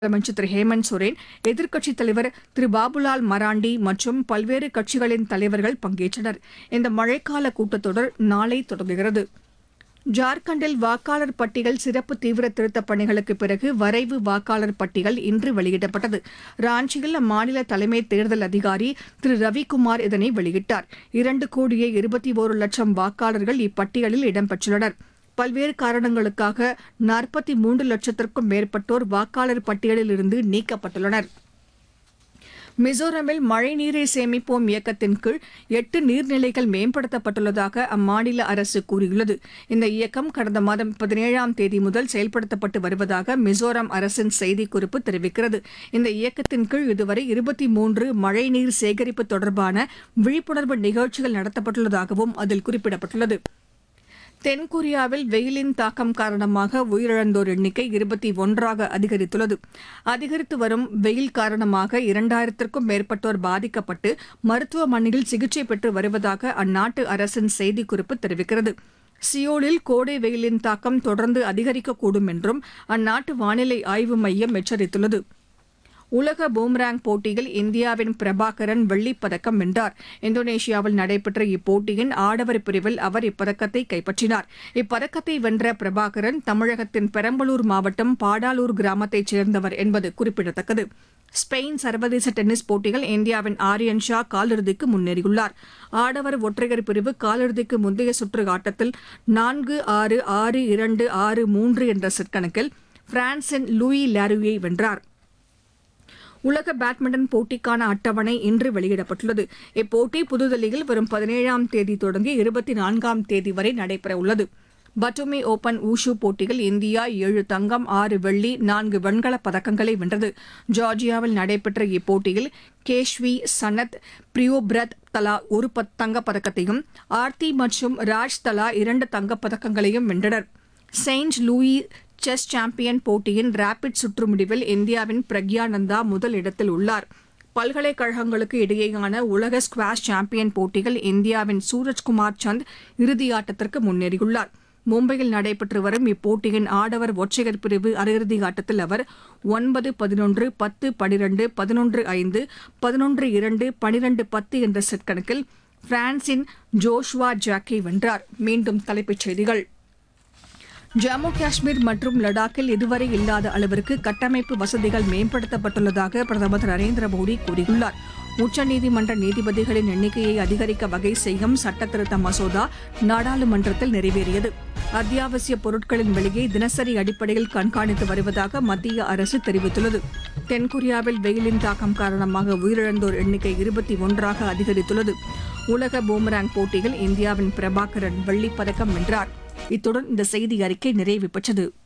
முதலமைச்சர் திரு ஹேமந்த் சோரன் எதிர்க்கட்சித் தலைவர் திரு பாபுலால் மராண்டி மற்றும் பல்வேறு கட்சிகளின் தலைவர்கள் பங்கேற்றனர் இந்த மழைக்கால கூட்டத்தொடர் நாளை தொடங்குகிறது ஜார்க்கண்டில் வாக்காளர் பட்டியல் சிறப்பு தீவிர திருத்தப் பணிகளுக்கு பிறகு வரைவு வாக்காளர் பட்டியல் இன்று வெளியிடப்பட்டது ராஞ்சியில் அம்மாநில தலைமை தேர்தல் அதிகாரி திரு ரவிக்குமார் இதனை வெளியிட்டார் இரண்டு கோடியே இருபத்தி ஒரு லட்சம் வாக்காளர்கள் இப்பட்டியலில் இடம்பெற்றுள்ளனர் பல்வேறு காரணங்களுக்காக நாற்பத்தி மூன்று லட்சத்திற்கும் மேற்பட்டோர் வாக்காளர் பட்டியலில் இருந்து நீக்கப்பட்டுள்ளனர் மிசோரமில் மழைநீரை சேமிப்போம் இயக்கத்தின் கீழ் எட்டு நீர்நிலைகள் மேம்படுத்தப்பட்டுள்ளதாக அம்மாநில அரசு கூறியுள்ளது இந்த இயக்கம் கடந்த மாதம் பதினேழாம் தேதி முதல் செயல்படுத்தப்பட்டு வருவதாக மிசோரம் அரசின் செய்திக்குறிப்பு தெரிவிக்கிறது இந்த இயக்கத்தின் கீழ் இதுவரை இருபத்தி மூன்று மழைநீர் சேகரிப்பு தொடர்பான விழிப்புணர்வு நிகழ்ச்சிகள் நடத்தப்பட்டுள்ளதாகவும் அதில் குறிப்பிடப்பட்டுள்ளது தென்கொரியாவில் வெயிலின் தாக்கம் காரணமாக உயிரிழந்தோர் எண்ணிக்கை இருபத்தி ஒன்றாக அதிகரித்துள்ளது அதிகரித்து வரும் வெயில் காரணமாக இரண்டாயிரத்திற்கும் மேற்பட்டோர் பாதிக்கப்பட்டு மருத்துவமனையில் சிகிச்சை பெற்று வருவதாக அந்நாட்டு அரசின் செய்திக்குறிப்பு தெரிவிக்கிறது சியோலில் கோடை வெயிலின் தாக்கம் தொடர்ந்து அதிகரிக்கக்கூடும் என்றும் அந்நாட்டு வானிலை ஆய்வு மையம் எச்சரித்துள்ளது உலக பூம்ராங் போட்டியில் இந்தியாவின் பிரபாகரன் வெள்ளிப் பதக்கம் வென்றார் இந்தோனேஷியாவில் நடைபெற்ற இப்போட்டியின் ஆடவர் பிரிவில் அவர் இப்பதக்கத்தை கைப்பற்றினார் இப்பதக்கத்தை வென்ற பிரபாகரன் தமிழகத்தின் பெரம்பலூர் மாவட்டம் பாடாலூர் கிராமத்தைச் சேர்ந்தவர் என்பது குறிப்பிடத்தக்கது ஸ்பெயின் சர்வதேச டென்னிஸ் போட்டியில் இந்தியாவின் ஆரியன் ஷா காலிறுதிக்கு முன்னேறியுள்ளார் ஆடவர் ஒற்றையர் பிரிவு காலிறுதிக்கு முந்தைய சுற்று ஆட்டத்தில் நான்கு ஆறு ஆறு இரண்டு ஆறு மூன்று என்ற செட் கணக்கில் பிரான்சின் லூயி லாருயை வென்றார் உலக பேட்மிண்டன் போட்டிக்கான அட்டவணை இன்று வெளியிடப்பட்டுள்ளது இப்போட்டி புதுதில்லியில் வரும் பதினேழாம் தேதி தொடங்கி இருபத்தி நான்காம் தேதி வரை நடைபெறவுள்ளது பட்டுமி ஓபன் ஊஷு போட்டியில் இந்தியா ஏழு தங்கம் ஆறு வெள்ளி நான்கு வெண்கலப் பதக்கங்களை வென்றது ஜார்ஜியாவில் நடைபெற்ற இப்போட்டியில் கேஷ்வி சனத் பிரியோபிரத் தலா ஒரு பத்- தங்கப் பதக்கத்தையும் ஆர்த்தி மற்றும் ராஜ் தலா இரண்டு தங்கப் பதக்கங்களையும் வென்றனர் செயின்ட் லூயி செஸ் சாம்பியன் போட்டியின் ரேபிட் சுற்று முடிவில் இந்தியாவின் பிரக்யானந்தா முதல் இடத்தில் உள்ளார் பல்கலைக்கழகங்களுக்கு இடையேயான உலக ஸ்குவாஷ் சாம்பியன் போட்டியில் இந்தியாவின் சூரஜ்குமார் சந்த் இறுதியாட்டத்திற்கு முன்னேறியுள்ளார் மும்பையில் நடைபெற்று வரும் இப்போட்டியின் ஆடவர் ஒற்றையர் பிரிவு அரையிறுதி ஆட்டத்தில் அவர் ஒன்பது பதினொன்று பத்து பனிரெண்டு பதினொன்று ஐந்து பதினொன்று இரண்டு பனிரெண்டு பத்து என்ற செட் கணக்கில் பிரான்சின் ஜோஷ்வா ஜாக்கை வென்றார் மீண்டும் தலைப்புச் செய்திகள் ஜம்மு காஷ்மீர் மற்றும் லடாக்கில் இதுவரை இல்லாத அளவிற்கு கட்டமைப்பு வசதிகள் மேம்படுத்தப்பட்டுள்ளதாக பிரதமர் திரு நரேந்திர மோடி கூறியுள்ளார் உச்சநீதிமன்ற நீதிபதிகளின் எண்ணிக்கையை அதிகரிக்க வகை செய்யும் சட்டத்திருத்த மசோதா நாடாளுமன்றத்தில் நிறைவேறியது அத்தியாவசிய பொருட்களின் விலையை தினசரி அடிப்படையில் கண்காணித்து வருவதாக மத்திய அரசு தெரிவித்துள்ளது தென்கொரியாவில் வெயிலின் தாக்கம் காரணமாக உயிரிழந்தோர் எண்ணிக்கை இருபத்தி ஒன்றாக அதிகரித்துள்ளது உலக பூமராங் போட்டியில் இந்தியாவின் பிரபாகரன் வெள்ளிப் பதக்கம் வென்றார் இத்துடன் இந்த செய்தி அறிக்கை நிறைவு பெற்றது